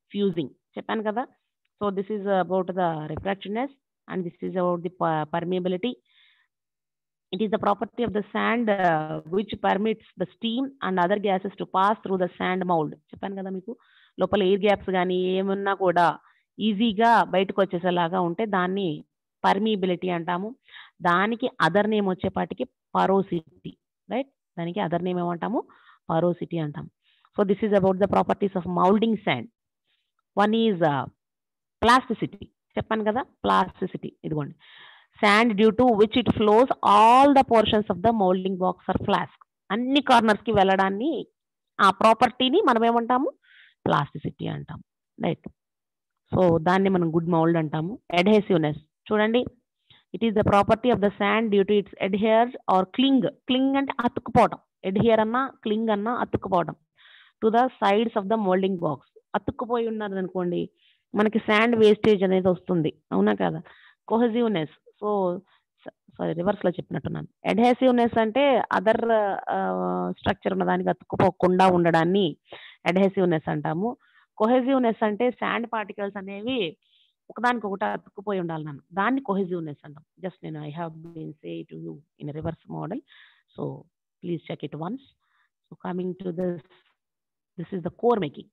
B: fusing చెప్పాను కదా so this is about the refractiveness and this is about the permeability it is the property of the sand uh, which permits the steam and other gases to pass through the sand mold చెప్పాను కదా మీకు లోపల ఎయిర్ గ్యాప్స్ కానీ ఏమున్నా కూడా ఈజీగా బయటకు వచ్చేసేలాగా ఉంటే దాన్ని పర్మిబిలిటీ అంటాము దానికి అదర్ నేమ్ వచ్చేపాటికి పరోసిటీ రైట్ దానికి అదర్ నేమ్ ఏమంటాము పరోసిటీ అంటాం so this is about the properties of moulding sand one is plasticity చెప్పాను కదా ప్లాస్టిసిటీ ఇదిగోండి sand due to which it flows all the portions of the moulding box or flask అన్ని కార్నర్స్ కి వెళ్ళడాన్ని ఆ ప్రాపర్టీని మనం ఏమంటాము ప్లాస్టిసిటీ అంటాం రైట్ సో దాన్ని మనం గుడ్ మౌల్డ్ అంటాము అడ్హెసివ్నెస్ చూడండి it is the property of the sand due to its adhere or cling cling అంటే అతుక్కుపోవడం అడ్హియర్ అన్నా క్లింగ్ అన్నా అతుక్కుపోవడం to the sides of the moulding box అతుక్కుపోయి ఉన్నది అనుకోండి మనకి శాండ్ వేస్టేజ్ అనేది వస్తుంది అవునా కదా కొహెజివ్నెస్ సో సారీ రివర్స్ లో చెప్పినట్టున్నాను అడ్హెసివ్నెస్ అంటే అదర్ స్ట్రక్చర్ ఉన్న దానికి అతుక్కుపోకుండా ఉండడాన్ని అడ్హెసివ్నెస్ అంటాము కొహెజివ్నెస్ అంటే శాండ్ పార్టికల్స్ అనేవి ఒకదానికి ఒకటి అతుక్కుపోయి ఉండాలి నన్ను దాన్ని కొహెజివ్నెస్ అంటాం జస్ట్ నేను I have been say to you in reverse model so please check it once so coming to this this is the core making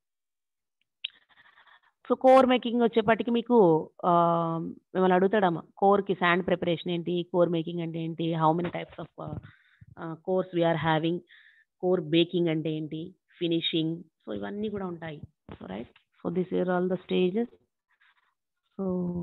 B: so core making వచ్చేప్పటికి మీకు ఆ, మిమ్మల్ని అడుగుతాడమ్మా కోర్కి శాండ్ ప్రిపరేషన్ ఏంటి కోర్ మేకింగ్ అంటే ఏంటి how many types of cores we are having core baking అంటే ఏంటి ఫినిషింగ్ సో ఇవన్నీ కూడా ఉంటాయి so right so this are all the stages so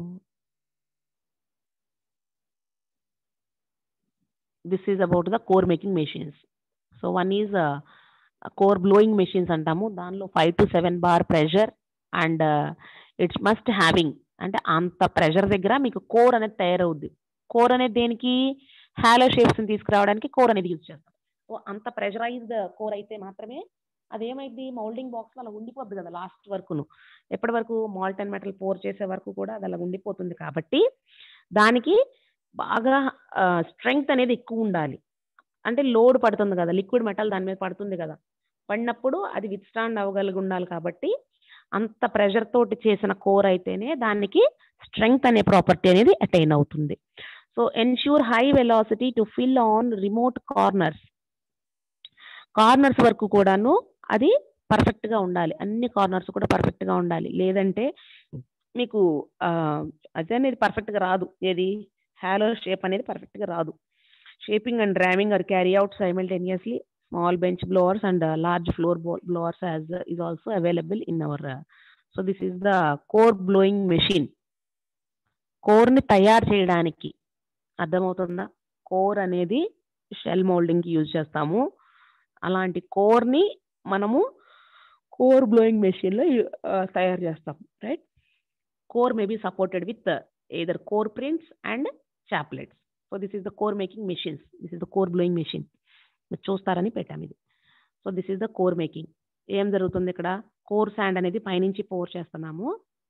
B: this is about the core making machines so one is core blowing machines అంటాము దానిలో five to seven bar pressure and it's must having అంటే అంత ప్రెషర్ దగ్గర మీకు కోర్ అనేది తయారవుద్ది కోర్ అనేది దేనికి హ్యాలో షేప్స్ తీసుకురావడానికి కోర్ అనేది యూజ్ చేస్తాం సో అంత ప్రెషరైజ్డ్ కోర్ అయితే మాత్రమే అదేమైంది మౌల్డింగ్ బాక్స్ అలా ఉండిపోద్ది కదా లాస్ట్ వరకును ఎప్పటి వరకు మాల్టన్ మెటల్ పోర్ చేసే వరకు కూడా అది అలా ఉండిపోతుంది కాబట్టి దానికి బాగా స్ట్రెంగ్త్ అనేది ఎక్కువ ఉండాలి అంటే లోడ్ పడుతుంది కదా లిక్విడ్ మెటల్ దాని మీద పడుతుంది కదా పడినప్పుడు అది విత్స్టాండ్ అవ్వగలిగి ఉండాలి కాబట్టి అంత ప్రెషర్ తోటి చేసిన కోర్ అయితేనే దానికి స్ట్రెంగ్త్ అనే ప్రాపర్టీ అనేది అటైన్ అవుతుంది so ensure high velocity to fill on remote corners corners వరకు కూడాను అది పర్ఫెక్ట్ గా ఉండాలి అన్ని కార్నర్స్ కూడా పర్ఫెక్ట్ గా ఉండాలి లేదంటే మీకు ఆ, అది అనేది పర్ఫెక్ట్ గా రాదు ఏది హ్యాలో షేప్ అనేది పర్ఫెక్ట్ గా రాదు shaping and ramming or carry out simultaneously small bench blowers and uh, large floor bo- blowers as uh, is also available in our uh, so this is the core blowing machine core ని తయారు చేయడానికి అర్థమవుతుందా కోర్ అనేది షెల్ మోల్డింగ్ కి యూజ్ చేస్తాము అలాంటి కోర్ ని మనము కోర్ బ్లోయింగ్ మెషిన్ లో uh, తయారు చేస్తాం right core may be supported with either core prints and chaplets so this is the core making machines this is the core blowing machine మీరు చూస్తారని పెట్టాము ఇది so this is the core making ఏం జరుగుతుంది ఇక్కడ కోర్ శాండ్ అనేది పైనుంచి పోర్ చేస్తున్నాము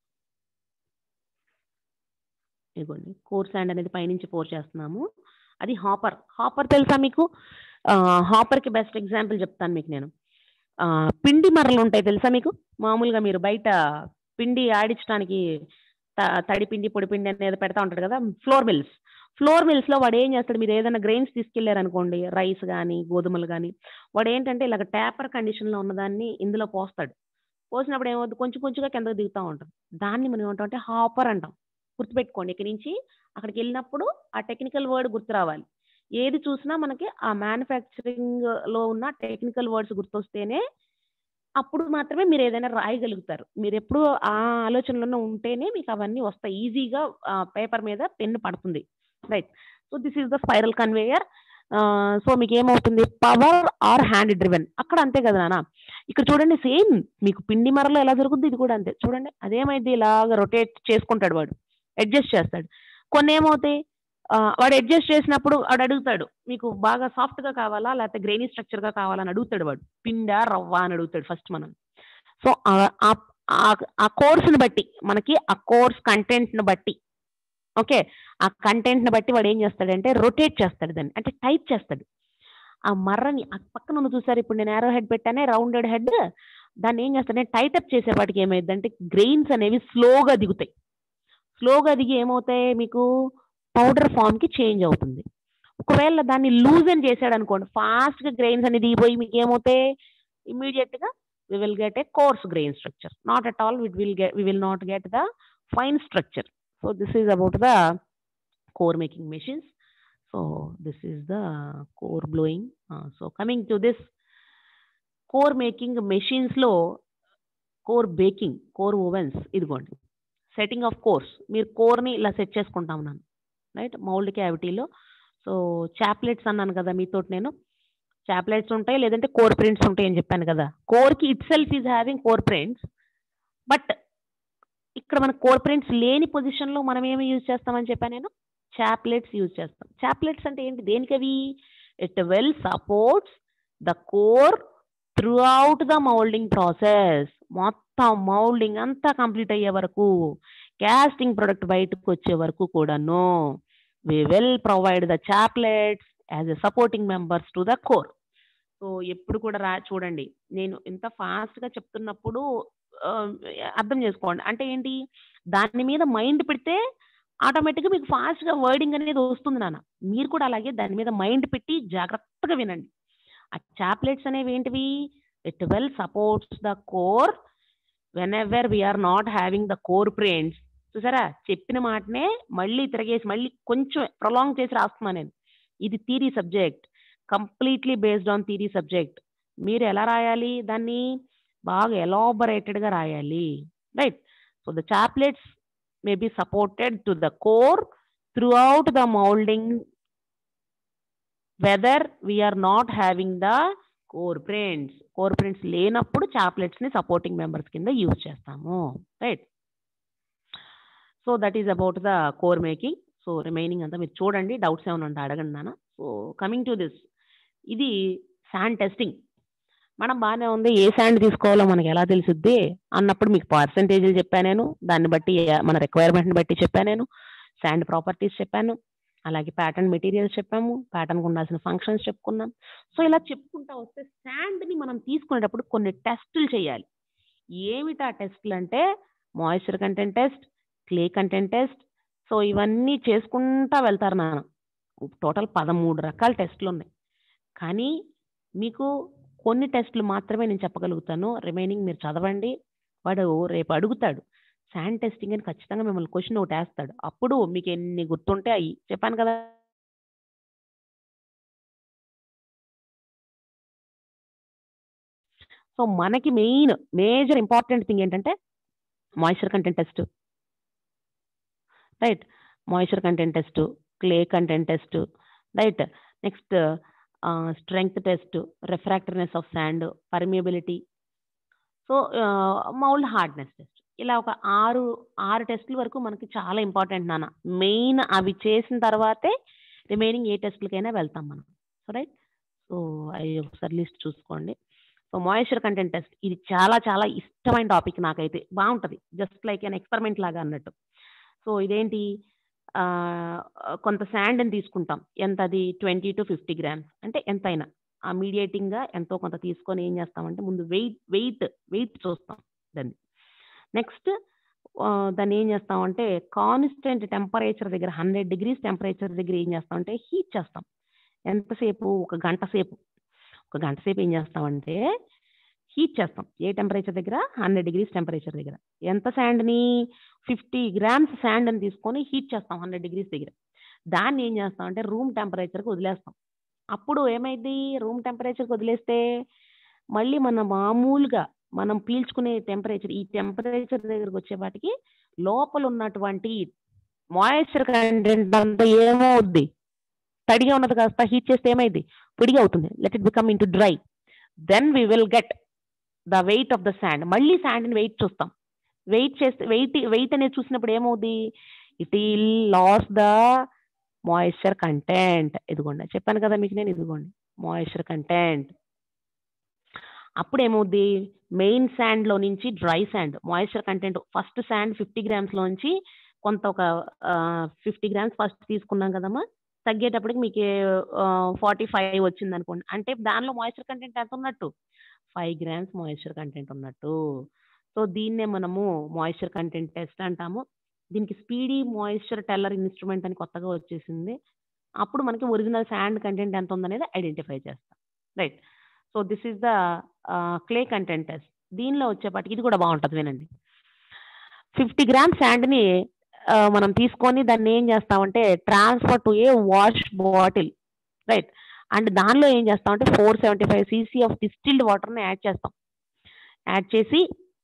B: ఇదిగోండి కోర్ శాండ్ అనేది పైనుంచి పోర్ చేస్తున్నాము అది హాపర్ హాపర్ తెలుసా మీకు హాపర్ కి బెస్ట్ ఎగ్జాంపుల్ చెప్తాను మీకు నేను ఆ, పిండి మరలు ఉంటాయి తెలుసా మీకు మామూలుగా మీరు బయట పిండి ఆడించడానికి త- తడి పిండి పొడి పిండి అనేది పెడతా ఉంటాడు కదా ఫ్లోర్ మిల్స్ ఫ్లోర్ మిల్స్ లో వాడు ఏం చేస్తాడు మీరు ఏదైనా గ్రెయిన్స్ తీసుకెళ్లారు అనుకోండి రైస్ కానీ గోధుమలు కానీ వాడు ఏంటంటే ఇలాగ ట్యాపర్ కండిషన్ లో ఉన్నదాన్ని ఇందులో పోస్తాడు పోసినప్పుడు ఏమవుతుంది కొంచెం కొంచెంగా కిందకు దిగుతూ ఉంటుంది దాన్ని మనం ఏమంటాం అంటే హాపర్ అంటాం గుర్తుపెట్టుకోండి ఇక్కడి నుంచి అక్కడికి వెళ్ళినప్పుడు ఆ టెక్నికల్ వర్డ్ గుర్తు రావాలి ఏది చూసినా మనకి ఆ మ్యానుఫ్యాక్చరింగ్ లో ఉన్న టెక్నికల్ వర్డ్స్ గుర్తొస్తేనే అప్పుడు మాత్రమే మీరు ఏదైనా రాయగలుగుతారు మీరు ఎప్పుడు ఆ ఆలోచనలోనే ఉంటేనే మీకు అవన్నీ వస్తాయి ఈజీగా పేపర్ మీద పెన్ను పడుతుంది right so this is the spiral conveyor so మీకు ఏమవుతుంది పవర్ ఆర్ హ్యాండ్ డ్రివెన్ అక్కడ అంతే కదా నాన్న ఇక్కడ చూడండి సేమ్ మీకు పిండి మరలో ఎలా జరుగుతుంది ఇది కూడా అంతే చూడండి అదేమైంది ఇలాగ రొటేట్ చేసుకుంటాడు వాడు అడ్జస్ట్ చేస్తాడు కొన్ని ఏమవుతాయి ఆ, వాడు అడ్జస్ట్ చేసినప్పుడు వాడు అడుగుతాడు మీకు బాగా సాఫ్ట్ గా కావాలా లేకపోతే గ్రెయినీ స్ట్రక్చర్ గా కావాలా అని అడుగుతాడు వాడు పిండా రవ్వ అని అడుగుతాడు ఫస్ట్ మనం సో ఆ కోర్స్ ని బట్టి మనకి ఆ కోర్స్ కంటెంట్ ని బట్టి ఓకే ఆ కంటెంట్ ని బట్టి వాడు ఏం చేస్తాడంటే రొటేట్ చేస్తాడు దాన్ని అంటే టైప్ చేస్తాడు ఆ మర్రని ఆ పక్కన ఉన్న చూసారు ఇప్పుడు నేను ఏరో హెడ్ పెట్టానే రౌండెడ్ హెడ్ దాన్ని ఏం చేస్తానంటే టైటప్ చేసేపాటికి ఏమైందంటే గ్రెయిన్స్ అనేవి స్లోగా దిగుతాయి స్లోగా దిగి ఏమవుతాయి మీకు పౌడర్ ఫామ్కి చేంజ్ అవుతుంది ఒకవేళ దాన్ని లూజన్ చేశాడు అనుకోండి ఫాస్ట్గా గ్రెయిన్స్ అనేది దిగిపోయి మీకు ఏమవుతాయి ఇమీడియట్గా we will get a coarse grain structure. Not at all, we will get we will not get the fine structure. So this is about the core making machines. So this is the core blowing. Uh, so coming to this core making machines లో కోర్ బేకింగ్ కోర్ ఓవెన్స్ ఇదిగోండి సెట్టింగ్ ఆఫ్ కోర్స్ మీరు కోర్ని ఇలా సెట్ చేసుకుంటాం ఉన్నాను రైట్ మౌల్డ్ క్యావిటీలో సో చాప్లెట్స్ అన్నాను కదా మీతో నేను చాప్లెట్స్ ఉంటాయి లేదంటే కోర్ ప్రింట్స్ ఉంటాయి అని చెప్పాను కదా కోర్కి itself is having core prints but ఇక్కడ మన కోర్ ప్రింట్స్ లేని పొజిషన్లో మనం ఏమి యూజ్ చేస్తామని చెప్పాను నేను చాప్లెట్స్ యూజ్ చేస్తాం చాప్లెట్స్ అంటే ఏంటి దేనికి అవి it well supports the core throughout the moulding process మొత్తం మౌల్డింగ్ అంతా కంప్లీట్ అయ్యే వరకు క్యాస్టింగ్ ప్రొడక్ట్ బయటకు వచ్చే వరకు కూడాను we will provide the chaplets as a supporting members to the core so ఎప్పుడు కూడా రా చూడండి నేను ఇంత ఫాస్ట్గా చెప్తున్నప్పుడు ఆ, అర్థం చేసుకోండి అంటే ఏంటి దాని మీద మైండ్ పెడితే ఆటోమేటిక్గా మీకు ఫాస్ట్గా వర్డింగ్ అనేది వస్తుంది నాన్న మీరు కూడా అలాగే దాని మీద మైండ్ పెట్టి జాగ్రత్తగా వినండి ఆ చాప్లెట్స్ అనేవి ఏంటివి it well supports the core whenever we are not having the core prints చూసారా చెప్పిన మాటనే మళ్ళీ తిరగేసి మళ్ళీ కొంచెం ప్రొలాంగ్ చేసి రాస్తున్నాను నేను ఇది theory subject completely based on theory subject మీరు ఎలా రాయాలి దాన్ని బాగా ఎలాబొరేటెడ్గా రాయాలి right so the chaplets may be supported to the core throughout the moulding whether we are not having the core prints core prints లేనప్పుడు చాప్లెట్స్ని సపోర్టింగ్ మెంబర్స్ కింద యూజ్ చేస్తాము right so that is about the core making so remaining అంతా మీరు చూడండి డౌట్స్ ఏమైనా ఉంటే అడగండి నాన్న సో కమింగ్ టు దిస్ ఇది శాండ్ టెస్టింగ్ మనం బాగానే ఉంది ఏ శాండ్ తీసుకోవాలో మనకి ఎలా తెలుసుద్ది అన్నప్పుడు మీకు పర్సంటేజ్లు చెప్పాను నేను దాన్ని బట్టి ఏ- మన రిక్వైర్మెంట్ని బట్టి చెప్పాను నేను శాండ్ ప్రాపర్టీస్ చెప్పాను అలాగే ప్యాటర్న్ మెటీరియల్స్ చెప్పాము ప్యాటర్న్కి ఉండాల్సిన ఫంక్షన్స్ చెప్పుకున్నాం సో ఇలా చెప్పుకుంటా వస్తే శాండ్ని మనం తీసుకునేటప్పుడు కొన్ని టెస్టులు చేయాలి ఏమిటి ఆ టెస్టులు అంటే moisture content test clay content test so ఇవన్నీ చేసుకుంటా వెళ్తారు నాన్న టోటల్ పదమూడు రకాల టెస్టులు ఉన్నాయి కానీ మీకు కొన్ని టెస్టులు మాత్రమే నేను చెప్పగలుగుతాను రిమైనింగ్ మీరు చదవండి వాడు రేపు అడుగుతాడు శాండ్ టెస్టింగ్ అని ఖచ్చితంగా మిమ్మల్ని క్వశ్చన్ ఒకటి వేస్తాడు అప్పుడు మీకు ఎన్ని గుర్తుంటే అవి చెప్పాను కదా సో మనకి మెయిన్ మేజర్ ఇంపార్టెంట్ థింగ్ ఏంటంటే moisture content test right moisture content test clay content test right next strength test refractoriness of sand permeability so mould hardness test ఇలా ఒక ఆరు ఆరు టెస్టుల వరకు మనకి చాలా ఇంపార్టెంట్ నాన్న మెయిన్ అవి చేసిన తర్వాతే రిమైనింగ్ ఏ టెస్ట్లకైనా వెళ్తాం మనం సో రైట్ సో అవి ఒకసారి లిస్ట్ చూసుకోండి సో మాయిశ్చర్ కంటెంట్ టెస్ట్ ఇది చాలా చాలా ఇష్టమైన టాపిక్ నాకైతే బాగుంటుంది జస్ట్ లైక్ అన్ ఎక్స్పెరిమెంట్ లాగా అన్నట్టు సో ఇదేంటి ఆ, కొంత శాండ్ని తీసుకుంటాం ఎంత అది ట్వంటీ టు ఫిఫ్టీ గ్రామ్స్ అంటే ఎంతైనా ఆ మీడియేటింగ్గా ఎంతో కొంత తీసుకొని ఏం చేస్తామంటే ముందు వెయిట్ వెయిట్ వెయిట్ చూస్తాం దాన్ని నెక్స్ట్ దాన్ని ఏం చేస్తామంటే కాన్స్టెంట్ టెంపరేచర్ దగ్గర హండ్రెడ్ డిగ్రీస్ టెంపరేచర్ దగ్గర ఏం చేస్తామంటే హీట్ చేస్తాం ఎంతసేపు ఒక గంట సేపు ఒక గంట సేపు ఏం చేస్తామంటే హీట్ చేస్తాం ఏ టెంపరేచర్ దగ్గర హండ్రెడ్ డిగ్రీస్ టెంపరేచర్ దగ్గర ఎంత శాండ్ని ఫిఫ్టీ గ్రామ్స్ శాండ్ అని తీసుకొని హీట్ చేస్తాం హండ్రెడ్ డిగ్రీస్ దగ్గర దాన్ని ఏం చేస్తాం అంటే రూమ్ టెంపరేచర్కి వదిలేస్తాం అప్పుడు ఏమైంది రూమ్ టెంపరేచర్కి వదిలేస్తే మళ్ళీ మన మామూలుగా మనం పీల్చుకునే టెంపరేచర్ ఈ టెంపరేచర్ దగ్గరకు వచ్చేపాటికి లోపల ఉన్నటువంటి మాయిశ్చర్ కంటెంట్ అంతా ఏమవుద్ది తడిగా ఉన్నది కాస్త హీట్ చేస్తే ఏమైంది పొడిగా అవుతుంది let it become into dry then we will get the weight of the sand మళ్ళీ శాండ్ని వెయిట్ చూస్తాం వెయిట్ చేస్తే వెయిట్ వెయిట్ అనేది చూసినప్పుడు ఏమవుద్ది it will loss the moisture content ఇదిగోండి చెప్పాను కదా మీకు నేను ఇదిగోండి మాయిశ్చర్ కంటెంట్ అప్పుడు ఏమవుద్ది మెయిన్ శాండ్ లో నుంచి dry sand moisture content first sand fifty grams లోంచి కొంత ఒక ఫిఫ్టీ గ్రామ్స్ ఫస్ట్ తీసుకున్నాం కదమ్మా తగ్గేటప్పటికి మీకు ఫార్టీ ఫైవ్ వచ్చింది అనుకోండి అంటే దానిలో మాయిశ్చర్ కంటెంట్ ఎంత ఉన్నట్టు ఫైవ్ గ్రామ్స్ మాయిశ్చర్ కంటెంట్ ఉన్నట్టు సో దీన్నే మనము మాయిశ్చర్ కంటెంట్ టెస్ట్ అంటాము దీనికి స్పీడీ మాయిశ్చర్ టెల్లర్ ఇన్స్ట్రుమెంట్ అని కొత్తగా వచ్చేసింది అప్పుడు మనకి ఒరిజినల్ శాండ్ కంటెంట్ ఎంత ఉందనేది ఐడెంటిఫై చేస్తాం right so this is the clay content test దీనిలో వచ్చేపాటికి ఇది కూడా బాగుంటుంది వినండి ఫిఫ్టీ గ్రామ్స్ శాండ్ని మనం తీసుకొని దాన్ని ఏం చేస్తామంటే transfer to a wash bottle right and దానిలో ఏం చేస్తామంటే four seventy five cc of distilled వాటర్ని యాడ్ చేస్తాం యాడ్ చేసి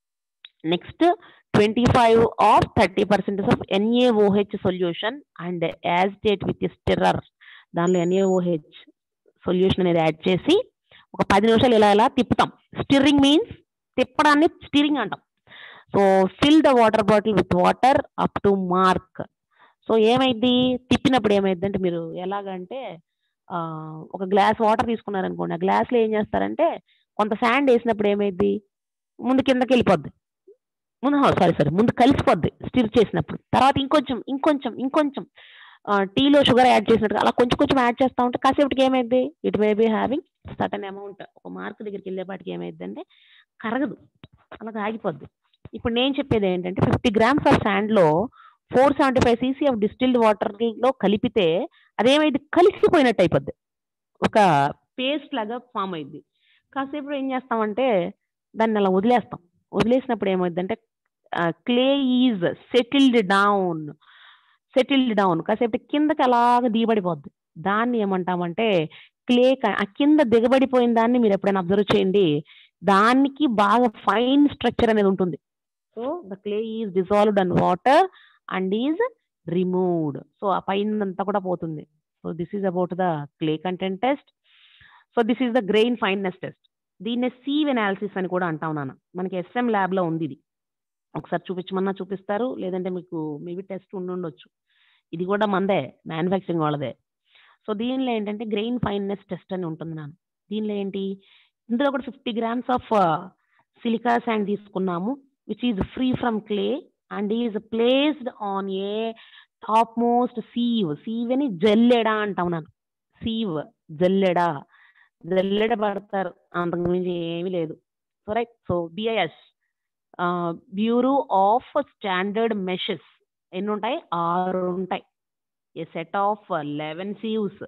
B: next twenty five of thirty percentage of NaOH solution and agitate with stirrer దానిలో ఎన్ఏఓహెచ్ సొల్యూషన్ అనేది యాడ్ చేసి ఒక పది నిమిషాలు ఇలా ఇలా తిప్పుతాం స్టిర్రింగ్ మీన్స్ తిప్పడాన్ని స్టిరింగ్ అంటాం so fill the water bottle with water up to mark so ఏమైంది తిప్పినప్పుడు ఏమైంది అంటే మీరు ఎలాగంటే ఆ, ఒక గ్లాస్ వాటర్ తీసుకున్నారనుకోండి ఆ గ్లాస్లో ఏం చేస్తారంటే కొంత శాండ్ వేసినప్పుడు ఏమైంది ముందు కిందకి వెళ్ళిపోద్ది ముందు సారీ సారీ ముందు కలిసిపోద్ది స్టిర్ చేసినప్పుడు తర్వాత ఇంకొంచెం ఇంకొంచెం ఇంకొంచెం టీలో షుగర్ యాడ్ చేసినట్టు అలా కొంచెం కొంచెం యాడ్ చేస్తా ఉంటే కాసేపటికి ఏమైంది it may be having certain amount ఒక మార్క్ దగ్గరికి వెళ్ళేపాటికి ఏమైంది అంటే కరగదు అలాగ ఆగిపోద్ది ఇప్పుడు నేను చెప్పేది ఏంటంటే ఫిఫ్టీ గ్రామ్స్ ఆఫ్ శాండ్లో four seventy five cc of distilled వాటర్లో కలిపితే అదేమైంది కలిసిపోయినట్టు అయిపోద్ది ఒక పేస్ట్ లాగా ఫామ్ అయింది కాసేపు ఏం చేస్తామంటే దాన్ని అలా వదిలేస్తాం వదిలేసినప్పుడు ఏమైందంటే clay is settled down settled down కాసేపు కిందకి అలాగ దిగబడిపోద్ది దాన్ని ఏమంటామంటే క్లే ఆ కింద దిగబడిపోయిన దాన్ని మీరు ఎప్పుడైనా అబ్జర్వ్ చేయండి దానికి బాగా ఫైన్ స్ట్రక్చర్ అనేది ఉంటుంది so the clay is dissolved and water and is removed so ఆ పైన అంతా కూడా పోతుంది so this is about the clay content test so this is the grain fineness test దీన్నే సీవ్ ఎనాలిసిస్ అని కూడా అంటాం నాన్న మనకి ఎస్ఎం ల్యాబ్లో ఉంది ఇది ఒకసారి చూపించమన్నా చూపిస్తారు లేదంటే మీకు మేబీ టెస్ట్ ఉండుండొచ్చు ఇది కూడా మందే మ్యానుఫ్యాక్చరింగ్ వాళ్ళదే సో దీనిలో ఏంటంటే గ్రెయిన్ ఫైన్నెస్ టెస్ట్ అని ఉంటుంది నాన్న దీనిలో ఏంటి ఇందులో కూడా fifty grams of silica sand తీసుకున్నాము which is free from clay and is placed on a top most sieve sieve అని జల్లెడ అంటాం నాన్న సీవ్ జల్లెడ జల్లెడ పడతారు అంతకుమించి ఏమీ లేదు so right so BIS bureau of standard meshes ఎన్ని ఉంటాయి ఆరు ఉంటాయి a set of eleven sieves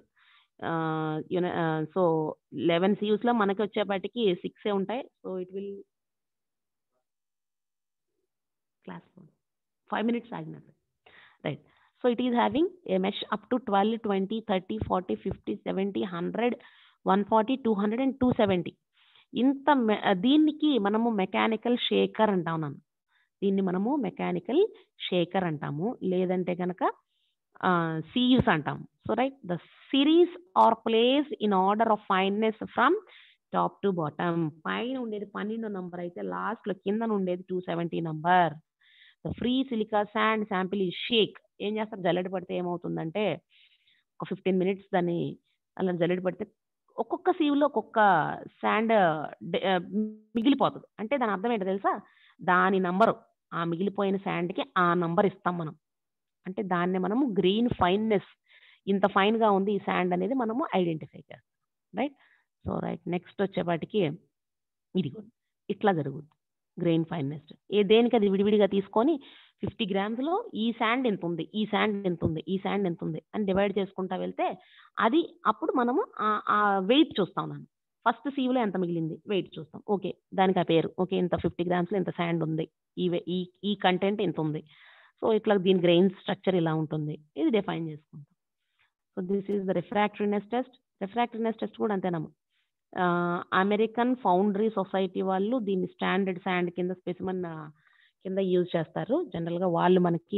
B: so eleven sieves లో మనకి వచ్చేపాటికి సిక్స్ ఉంటాయి so it will class five minutes ఆగినట్టు right so it is having a mesh up to twelve twenty thirty forty fifty seventy hundred one forty two hundred and two seventy ఇంత మె- దీనికి మనము మెకానికల్ షేకర్ అంటాం నాన్న దీన్ని మనము మెకానికల్ షేకర్ అంటాము లేదంటే కనుక సీవ్స్ అంటాం so right the series are place in order of fineness from top to bottom పైన ఉండేది పన్నెండు నంబర్ అయితే లాస్ట్ లో కింద ఉండేది two seventy number the free silica sand sample ఈ షేక్ ఏం చేస్తారు జల్లెడ పడితే ఏమవుతుందంటే ఒక ఫిఫ్టీన్ మినిట్స్ దాన్ని అలా జల్లెడ పడితే ఒక్కొక్క సీవ్లో ఒక్కొక్క శాండ్ మిగిలిపోతుంది అంటే దాని అర్థం ఏంటో తెలుసా దాని నంబరు ఆ మిగిలిపోయిన శాండ్కి ఆ నంబర్ ఇస్తాం మనం అంటే దాన్ని మనము గ్రీన్ ఫైన్నెస్ ఇంత fine గా ఉంది ఈ శాండ్ అనేది మనము ఐడెంటిఫై చేస్తాం రైట్ సో రైట్ నెక్స్ట్ వచ్చేపాటికి ఇదిగో ఇట్లా జరుగుద్ది గ్రెయిన్ ఫైన్నెస్ ఏ దేనికి అది విడివిడిగా తీసుకొని ఫిఫ్టీ గ్రామ్స్లో ఈ శాండ్ ఎంత ఉంది ఈ శాండ్ ఎంత ఉంది ఈ శాండ్ ఎంత ఉంది అని డివైడ్ చేసుకుంటా వెళ్తే అది అప్పుడు మనము ఆ వెయిట్ చూస్తాం నన్ను ఫస్ట్ సీవ్లో ఎంత మిగిలింది వెయిట్ చూస్తాం ఓకే దానికి ఆ పేరు ఓకే ఇంత ఫిఫ్టీ గ్రామ్స్లో ఇంత శాండ్ ఉంది ఈ వే- ఈ ఈ కంటెంట్ ఇంత ఉంది సో ఇట్లా దీని గ్రెయిన్ స్ట్రక్చర్ ఇలా ఉంటుంది ఇది డిఫైన్ చేసుకుంటాం so this is the refractoriness test refractoriness test కూడా అంతేనమ్మా అమెరికన్ ఫౌండరీ సొసైటీ వాళ్ళు దీన్ని స్టాండర్డ్ శాండ్ కింద స్పెసిమన్ కింద యూజ్ చేస్తారు జనరల్గా వాళ్ళు మనకి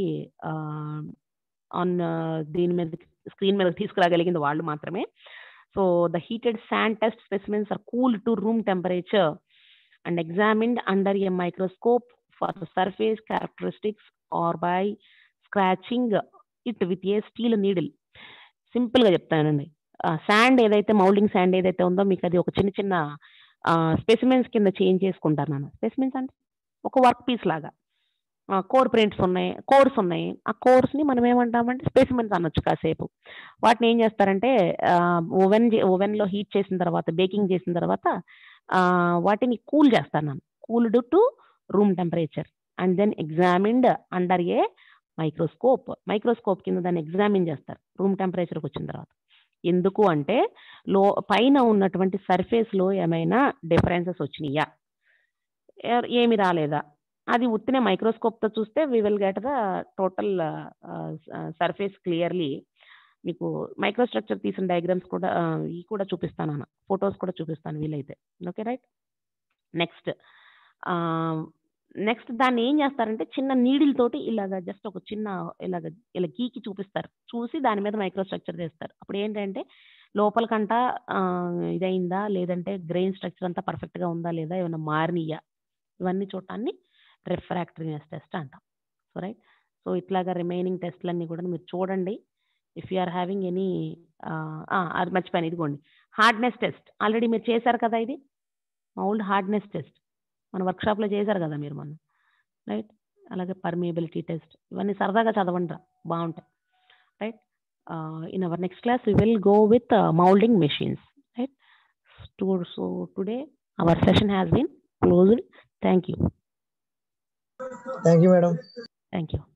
B: ఆన్ దీని మీద స్క్రీన్ మీద తీసుకురాగలిగింది వాళ్ళు మాత్రమే so the heated sand test specimens are cool to room temperature and examined under a microscope for surface characteristics or by scratching it with a steel needle సింపుల్గా చెప్తానండి శాండ్ ఏదైతే మౌల్డింగ్ శాండ్ ఏదైతే ఉందో మీకు అది ఒక చిన్న చిన్న స్పెసిమెన్స్ కింద చేంజ్ చేసుకుంటారు నాన్న స్పెసిమెన్స్ అంటే ఒక వర్క్ పీస్ లాగా కోర్ ప్రింట్స్ ఉన్నాయి కోర్స్ ఉన్నాయి ఆ కోర్స్ని మనం ఏమంటామంటే స్పెసిమెన్స్ అనొచ్చు కాసేపు వాటిని ఏం చేస్తారంటే ఓవెన్ ఓవెన్లో హీట్ చేసిన తర్వాత బేకింగ్ చేసిన తర్వాత ఆ, వాటిని కూల్ చేస్తాను నేను cooled to room temperature and then examined under a microscope microscope కింద దాన్ని ఎగ్జామిన్ చేస్తారు రూమ్ టెంపరేచర్కి వచ్చిన తర్వాత ఎందుకు అంటే లో పైన ఉన్నటువంటి సర్ఫేస్లో ఏమైనా డిఫరెన్సెస్ వచ్చినాయా ఏ- ఏమి రాలేదా అది ఉత్తినే మైక్రోస్కోప్తో చూస్తే we will get the total surface clearly మీకు మైక్రోస్ట్రక్చర్ తీసిన డయాగ్రామ్స్ కూడా ఆ, ఇవి కూడా చూపిస్తాను అన్న ఫొటోస్ కూడా చూపిస్తాను వీలైతే ఓకే రైట్ నెక్స్ట్ నెక్స్ట్ దాన్ని ఏం చేస్తారంటే చిన్న నీడిల్ తోటి ఇలాగ జస్ట్ ఒక చిన్న ఇలాగ ఇలా గీకి చూపిస్తారు చూసి దాని మీద మైక్రోస్ట్రక్చర్ చేస్తారు అప్పుడు ఏంటంటే లోపలకంట ఆ, ఇదైందా లేదంటే గ్రెయిన్ స్ట్రక్చర్ అంతా పర్ఫెక్ట్గా ఉందా లేదా ఏమైనా మారినయా ఇవన్నీ చూడటాన్ని రిఫ్రాక్టరీనెస్ టెస్ట్ అంటాం సో రైట్ సో ఇట్లాగా రిమైనింగ్ టెస్ట్లన్నీ కూడా మీరు చూడండి if you are having any అది మర్చిపోయాను ఇదిగోండి హార్డ్నెస్ టెస్ట్ ఆల్రెడీ మీరు చేశారు కదా ఇది మౌల్డ్ హార్డ్నెస్ టెస్ట్ మన వర్క్షాప్లో చేశారు కదా మీరు మొన్న రైట్ అలాగే పర్మియబిలిటీ టెస్ట్ ఇవన్నీ సరదాగా చదవండి రా బాగుంటాయి right in our next class we will go with moulding machines right so today our session has been closed thank you
D: thank you madam
B: thank you